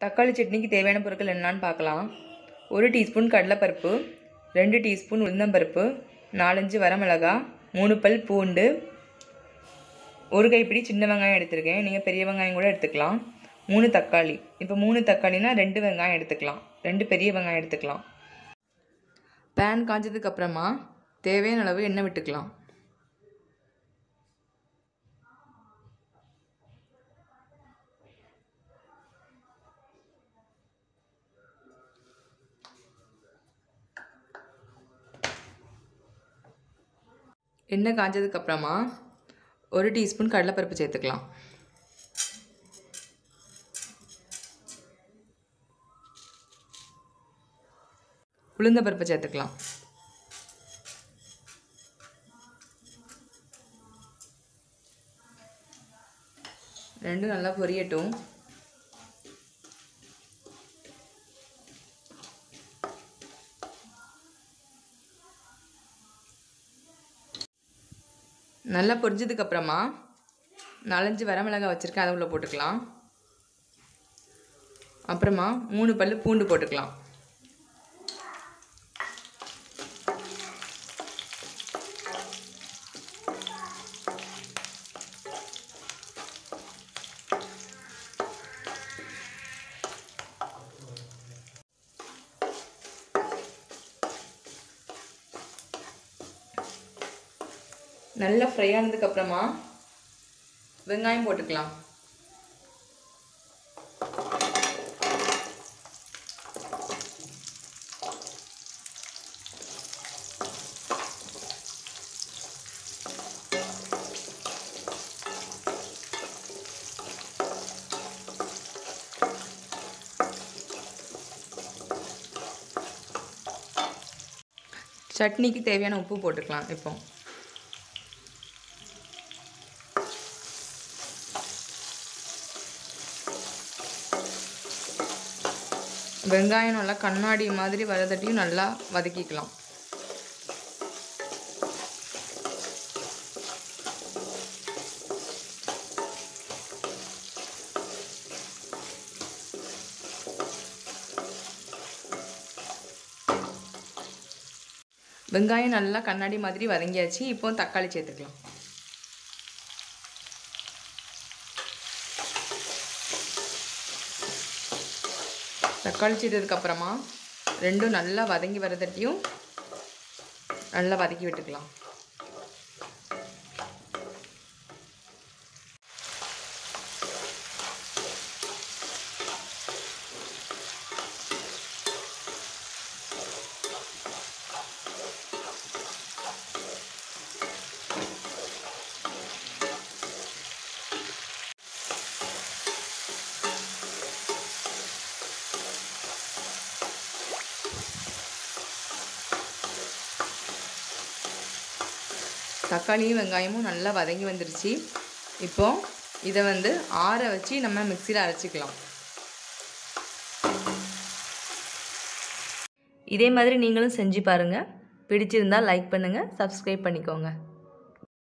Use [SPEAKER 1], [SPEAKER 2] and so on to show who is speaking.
[SPEAKER 1] தக்காளி சட்னிக்கு தேவையான பொருட்கள் என்னன்னு பார்க்கலாம் ஒரு டீஸ்பூன் கடலைப்பருப்பு ரெண்டு டீஸ்பூன் உளுந்தம்பருப்பு நாலஞ்சு வரமிளகா மூணு பல் பூண்டு ஒரு கைப்பிடி சின்ன வெங்காயம் எடுத்திருக்கேன் நீங்கள் பெரிய வெங்காயம் கூட எடுத்துக்கலாம் மூணு தக்காளி இப்போ மூணு தக்காளினா ரெண்டு வெங்காயம் எடுத்துக்கலாம் ரெண்டு பெரிய வெங்காயம் எடுத்துக்கலாம் பேன் காஞ்சதுக்கு அப்புறமா தேவையான அளவு எண்ணெய் விட்டுக்கலாம் எண்ணெய் காஞ்சதுக்கு அப்புறமா ஒரு டீஸ்பூன் கடலைப்பருப்பு சேர்த்துக்கலாம் உளுந்த பருப்பு சேர்த்துக்கலாம் ரெண்டும் நல்லா பொரியட்டும் நல்லா பொரிஞ்சதுக்கு அப்புறமா நாலஞ்சு வரமிளகாய் வச்சுருக்கேன் அதை உள்ள போட்டுக்கலாம் அப்புறமா மூணு பல் பூண்டு போட்டுக்கலாம் நல்லா ஃப்ரை ஆனதுக்கு அப்புறமா வெங்காயம் போட்டுக்கலாம் சட்னிக்கு தேவையான உப்பு போட்டுக்கலாம் இப்போ வெங்காயம் நல்லா கண்ணாடி மாதிரி வரதட்டியும் நல்லா வதக்கிக்கலாம் வெங்காயம் நல்லா கண்ணாடி மாதிரி வதங்கியாச்சு இப்போ தக்காளி சேர்த்துக்கலாம் தக்காளி சேர்த்ததுக்கு அப்புறமா ரெண்டும் நல்லா வதங்கி வரதட்டியும் நல்லா வதக்கி விட்டுக்கலாம் தக்காளியும் வெங்காயமும் நல்லா வதங்கி வந்துருச்சு இப்போ இதை வந்து ஆற வச்சு நம்ம மிக்சியில் அரைச்சிக்கலாம் இதே மாதிரி நீங்களும் செஞ்சு பாருங்கள் பிடிச்சிருந்தால் லைக் பண்ணுங்கள் சப்ஸ்கிரைப் பண்ணிக்கோங்க